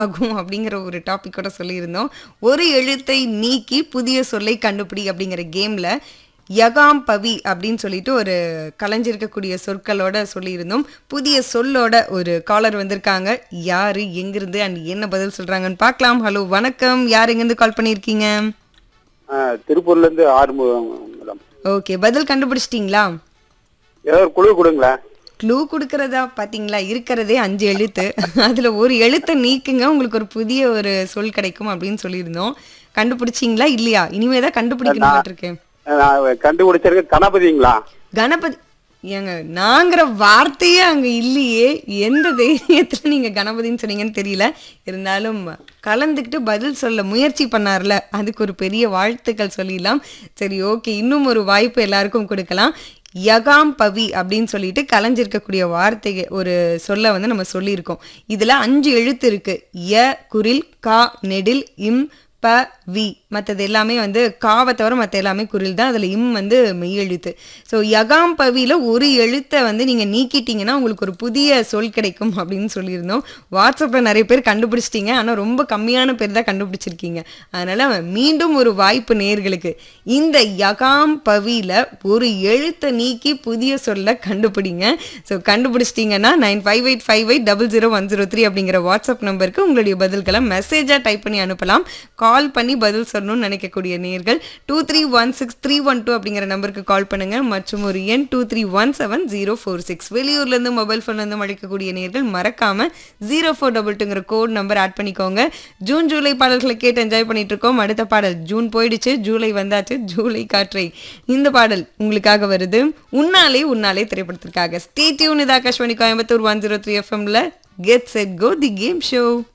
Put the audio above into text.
ஆகும் அப்படிங்கிற ஒரு டாபிக்கோட சொல்லியிருந்தோம் ஒரு எழுத்தை நீக்கி புதிய சொல்லை கண்டுபிடி அப்படிங்கிற கேம்ல யகாம் பவி அப்படின்னு சொல்லிட்டு ஒரு கலைஞ்சிருக்கக்கூடிய சொற்களோட சொல்லியிருந்தோம் புதிய சொல்லோட ஒரு காலர் வந்திருக்காங்க யாரு எங்கிருந்து அண்ட் என்ன பதில் சொல்றாங்கன்னு பார்க்கலாம் ஹலோ வணக்கம் யார் எங்கிருந்து கால் பண்ணியிருக்கீங்க ஆ, திருப்பூர்ல இருந்து ஆறுமுகம் மேடம் ஓகே பதில் கண்டுபிடிச்சிட்டிங்களா ஏதோ ஒரு குழு கொடுங்களேன் க்ளூ கொடுக்கறதா பாத்தீங்களா இருக்கிறதே அஞ்சு எழுத்து அதுல ஒரு எழுத்தை நீக்குங்க உங்களுக்கு ஒரு புதிய ஒரு சொல் கிடைக்கும் அப்படின்னு சொல்லியிருந்தோம் கண்டுபிடிச்சிங்களா இல்லையா இனிமே தான் கண்டுபிடிக்கணும் இருக்கேன் நான் கண்டுபிடிச்சிருக்க கணபதிங்களா கணபதி ஏங்க நாங்கிற வார்த்தையே அங்க இல்லையே எந்த தைரியத்துல நீங்க கணபதின்னு சொன்னீங்கன்னு தெரியல இருந்தாலும் கலந்துக்கிட்டு பதில் சொல்ல முயற்சி பண்ணார்ல அதுக்கு ஒரு பெரிய வாழ்த்துக்கள் சொல்லிடலாம் சரி ஓகே இன்னும் ஒரு வாய்ப்பு எல்லாருக்கும் கொடுக்கலாம் யகாம் பவி அப்படின்னு சொல்லிட்டு கலைஞ்சிருக்கக்கூடிய வார்த்தை ஒரு சொல்ல வந்து நம்ம சொல்லியிருக்கோம் இதுல அஞ்சு எழுத்து இருக்கு ய குரில் கா நெடில் இம் ப வி மற்றது எல்லாமே வந்து காவை தவிர மற்ற எல்லாமே குரில் தான் அதில் இம் வந்து மெய் எழுத்து ஸோ யகாம் பவியில் ஒரு எழுத்தை வந்து நீங்கள் நீக்கிட்டீங்கன்னா உங்களுக்கு ஒரு புதிய சொல் கிடைக்கும் அப்படின்னு சொல்லியிருந்தோம் வாட்ஸ்அப்பில் நிறைய பேர் கண்டுபிடிச்சிட்டீங்க ஆனால் ரொம்ப கம்மியான பேர் தான் கண்டுபிடிச்சிருக்கீங்க அதனால் மீண்டும் ஒரு வாய்ப்பு நேர்களுக்கு இந்த யகாம் பவியில் ஒரு எழுத்தை நீக்கி புதிய சொல்ல கண்டுபிடிங்க ஸோ கண்டுபிடிச்சிட்டிங்கன்னா nine five eight five eight double zero one zero three அப்படிங்கிற வாட்ஸ்அப் நம்பருக்கு உங்களுடைய பதில்களை மெசேஜாக டைப் பண்ணி அனுப்பலாம் கால் பண்ணி பதில் சொல்லணும்னு நினைக்கக்கூடிய நேர்கள் two three one six three one two அப்படிங்கிற நம்பருக்கு கால் பண்ணுங்க மற்றும் ஒரு எண் two three one seven zero four six வெளியூர்லேருந்து மொபைல் ஃபோன்லேருந்து அழைக்கக்கூடிய நேர்கள் மறக்காம ஜீரோ ஃபோர் டபுள் டூங்கிற கோட் நம்பர் ஆட் பண்ணிக்கோங்க ஜூன் ஜூலை பாடல்களை கேட்டு என்ஜாய் பண்ணிட்டு இருக்கோம் அடுத்த பாடல் ஜூன் போயிடுச்சு ஜூலை வந்தாச்சு ஜூலை காற்றை இந்த பாடல் உங்களுக்காக வருது உன்னாலே உன்னாலே திரைப்படத்திற்காக ஸ்டே டியூன் இது Akashvani Coimbatore one zero three எஃப்எம்ல get set go the game show